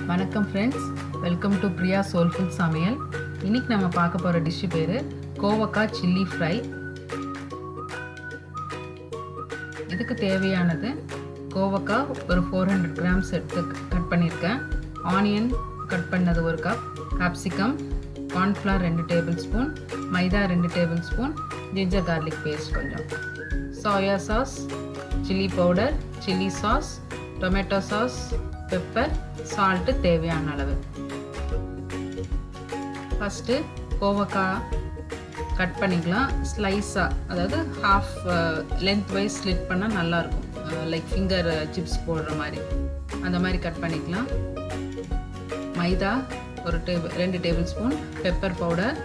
வணக்கம் friends welcome to Priya soulful சமையல் இன்னைக்கு நம்ம பார்க்க போகிற டிஷ்ஷு பேர் கோவக்காய் சில்லி ஃப்ரை இதுக்கு தேவையானது கோவக்காய் ஒரு ஃபோர் ஹண்ட்ரட் கிராம்ஸ் எடுத்து கட் பண்ணியிருக்கேன் ஆனியன் கட் பண்ணது ஒரு கப் கேப்சிகம் கார்ன்ஃப்ளவர் ரெண்டு டேபிள் ஸ்பூன் மைதா ரெண்டு table spoon ginger garlic paste கொஞ்சம் soya sauce chilli powder chilli sauce tomato sauce pepper salt தேவையான அளவு ஃபஸ்ட்டு கோவக்காய் கட் பண்ணிக்கலாம் ஸ்லைஸாக அதாவது ஹாஃப் லென்த் வைஸ் ஸ்லிட் பண்ணால் நல்லாயிருக்கும் லைக் ஃபிங்கர் சிப்ஸ் போடுற மாதிரி அந்த மாதிரி கட் பண்ணிக்கலாம் மைதா ஒரு டேபிள் ரெண்டு table spoon pepper powder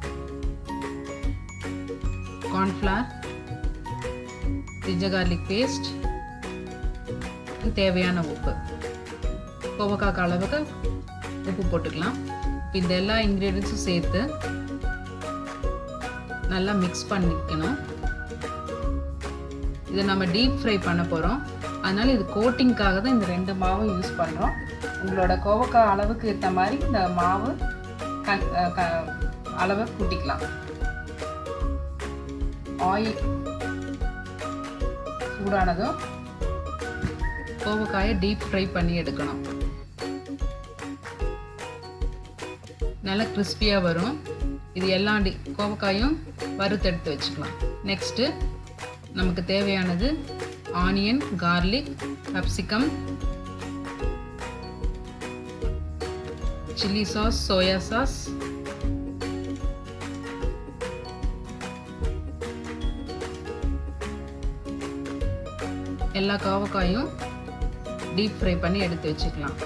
cornflour ginger garlic paste தேவையான உப்பு கோவக்காய் அளவுக்கு உப்பு போட்டுக்கலாம் இப்போ இந்த எல்லா இன்க்ரீடியன்ஸும் சேர்த்து நல்லா மிக்ஸ் பண்ணிக்கணும் இதை நம்ம டீப் ஃப்ரை பண்ண போகிறோம் அதனால் இது கோட்டிங்க்காக தான் இந்த ரெண்டு மாவும் யூஸ் பண்ணுறோம் உங்களோட கோவக்காய் அளவுக்கு ஏற்ற மாதிரி இந்த மாவு அளவை கூட்டிக்கலாம் ஆயில் சூடானதும் கோவக்காயை டீப் ஃப்ரை பண்ணி எடுக்கணும் நல்லா கிறிஸ்பியாக வரும் இது எல்லா டி கோவக்காயும் வறுத்தெடுத்து வச்சுக்கலாம் நெக்ஸ்ட்டு நமக்கு தேவையானது onion garlic capsicum chilli sauce soya sauce எல்லா கோவக்காயும் டீப் ஃப்ரை பண்ணி எடுத்து வச்சுக்கலாம்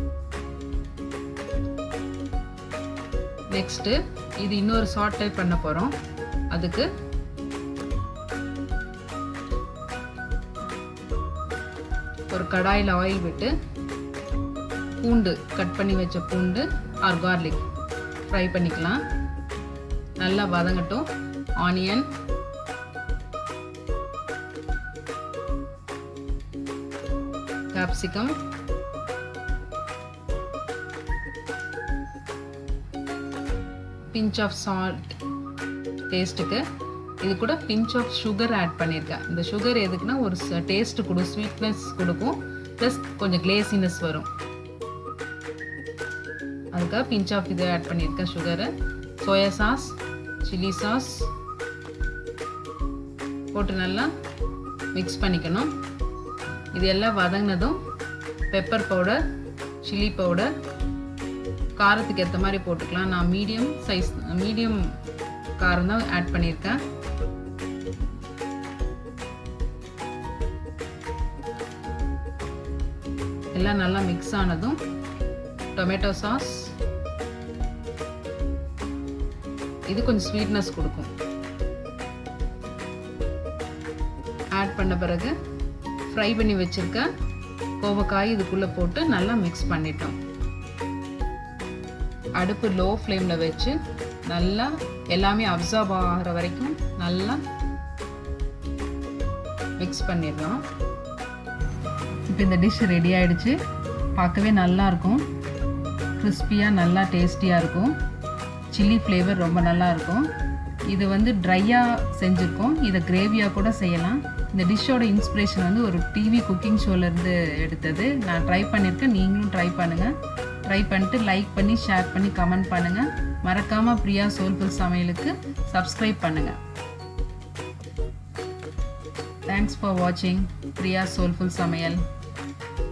நெக்ஸ்ட்டு இது இன்னொரு ஷார்ட் டைப் பண்ண போகிறோம் அதுக்கு ஒரு கடாயில் ஆயில் விட்டு பூண்டு கட் பண்ணி வச்ச பூண்டு ஆர் கார்லிக் ஃப்ரை பண்ணிக்கலாம் நல்லா வதங்கட்டும் onion capsicum pinch of salt டேஸ்ட்டுக்கு இது கூட பிஞ்ச் ஆஃப் சுகர் ஆட் பண்ணியிருக்கேன் இந்த சுகர் எதுக்குன்னா ஒரு டேஸ்ட்டு கொடு ஸ்வீட்னஸ் கொடுக்கும் ப்ளஸ் கொஞ்சம் கிளேசினஸ் வரும் அதுக்காக பிஞ்ச் ஆஃப் இது ஆட் பண்ணியிருக்கேன் sugar soya sauce chilli sauce போட்டு நல்லா மிக்ஸ் பண்ணிக்கணும் இது எல்லாம் வதங்கினதும் பெப்பர் பவுடர் சில்லி பவுடர் காரத்துக்கு ஏற்ற மாதிரி போட்டுக்கலாம் நான் மீடியம் சைஸ் மீடியம் காரம் தான் ஆட் பண்ணியிருக்கேன் எல்லாம் நல்லா மிக்ஸ் ஆனதும் டொமேட்டோ சாஸ் இது கொஞ்சம் ஸ்வீட்னஸ் கொடுக்கும் ஆட் பண்ண பிறகு ஃப்ரை பண்ணி வச்சுருக்க கோவக்காய் இதுக்குள்ளே போட்டு நல்லா மிக்ஸ் பண்ணிட்டோம் அடுப்பு லோ ஃப்ளேமில் வச்சு நல்லா எல்லாமே அப்சார்ப் ஆகிற வரைக்கும் நல்லா மிக்ஸ் பண்ணிடலாம் இப்போ இந்த டிஷ் ரெடி ஆகிடுச்சு பார்க்கவே நல்லாயிருக்கும் கிறிஸ்பியாக நல்லா டேஸ்டியாக இருக்கும் சில்லி ஃப்ளேவர் ரொம்ப நல்லா இருக்கும் இது வந்து ட்ரையாக செஞ்சுருக்கோம் இதை கிரேவியாக கூட செய்யலாம் இந்த டிஷ்ஷோட இன்ஸ்பிரேஷன் வந்து ஒரு டிவி குக்கிங் ஷோலேருந்து எடுத்தது நான் ட்ரை பண்ணியிருக்கேன் நீங்களும் ட்ரை பண்ணுங்கள் ட்ரை பண்ணிட்டு லைக் பண்ணி ஷேர் பண்ணி கமெண்ட் பண்ணுங்கள் மறக்காமல் பிரியா சோல்ஃபுல் சமையலுக்கு சப்ஸ்கிரைப் பண்ணுங்கள் தேங்க்ஸ் ஃபார் வாட்சிங் பிரியா சோல்ஃபுல் சமையல்